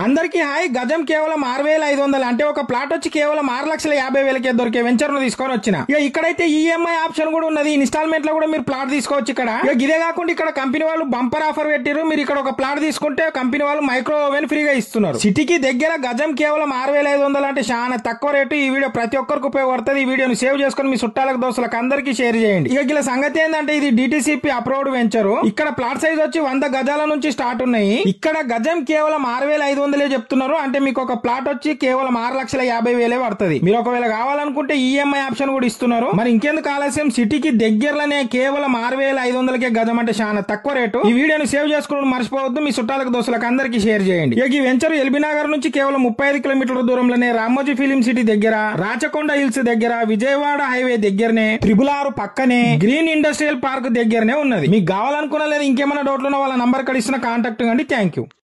అందరికీ హాయ్ గజం కేవలం ఆరు వేల ఐదు వందలు అంటే ఒక ప్లాట్ వచ్చి కేవలం ఆరు లక్షల యాభై వేలకే దొరికే వెంచర్ ను తీసుకొని వచ్చిన ఇక ఇక్కడైతే ఈఎంఐ ఆప్షన్ కూడా ఉన్నది ఇన్స్టాల్మెంట్ లో కూడా మీరు ప్లాట్ తీసుకోవచ్చు ఇక్కడ ఇక ఇదే కాకుండా ఇక్కడ కంపెనీ వాళ్ళు బంపర్ ఆఫర్ పెట్టారు మీరు ఇక్కడ ఒక ప్లాట్ తీసుకుంటే కంపెనీ వాళ్ళు మైక్రో ఓవెన్ ఫ్రీగా ఇస్తున్నారు సిటీకి దగ్గర గజం కేవలం ఆరు వేల ఐదు వందలు అంటే చాలా తక్కువ రేటు ఈ వీడియో ప్రతి ఒక్కరికి ఉపయోగపడుతుంది ఈ వీడియోని సేవ్ చేసుకొని మీ చుట్టాలకు దోస్తులకు అందరికీ షేర్ చేయండి ఇక ఇలా సంగతి ఏంటంటే ఇది డిటిసిపి అప్రూవ్డ్ వెంచర్ ఇక్కడ ప్లాట్ సైజ్ వచ్చి వంద గజాల నుంచి స్టార్ట్ ఉన్నాయి ఇక్కడ గజం కేవలం ఆరు వేల ఐదు వందలే చెప్తున్నారు అంటే మీకు ఒక ప్లాట్ వచ్చి కేవలం ఆరు లక్షల యాభై వేలే పడుతుంది మీరు ఒకవేళ కావాలనుకుంటే ఈఎంఐ ఆప్షన్ కూడా ఇస్తున్నారు మరి ఇంకెందుకు ఆలస్యం సిటీకి దగ్గరలోనే కేవలం ఆరు వేల ఐదు వందలకే గజం అంటే చాలా తక్కువ రేటు ఈ వీడియోని సేవ్ చేసుకోవడం మర్చిపోవద్దు మీ చుట్టాలకు దోస్తులకు అందరికీ షేర్ చేయండి ఇక ఈ వెంచర్ ఎల్బీ నగర్ నుంచి కేవలం ముప్పై ఐదు కిలోమీటర్ల దూరంలోనే రామోజీ ఫిలిం సిటీ దగ్గర రాచకొండ హిల్స్ దగ్గర విజయవాడ హైవే దగ్గరనే త్రిబుల్ ఆరు పక్కనే గ్రీన్ ఇండస్ట్రియల్ పార్క్ దగ్గరనే ఉన్నది మీకు కావాలనుకున్నా లేదా ఇంకేమైనా డౌట్లు ఉన్న వాళ్ళ నంబర్ ఇక్కడ ఇస్తున్న కాంటాక్ట్ కండి థ్యాంక్ యూ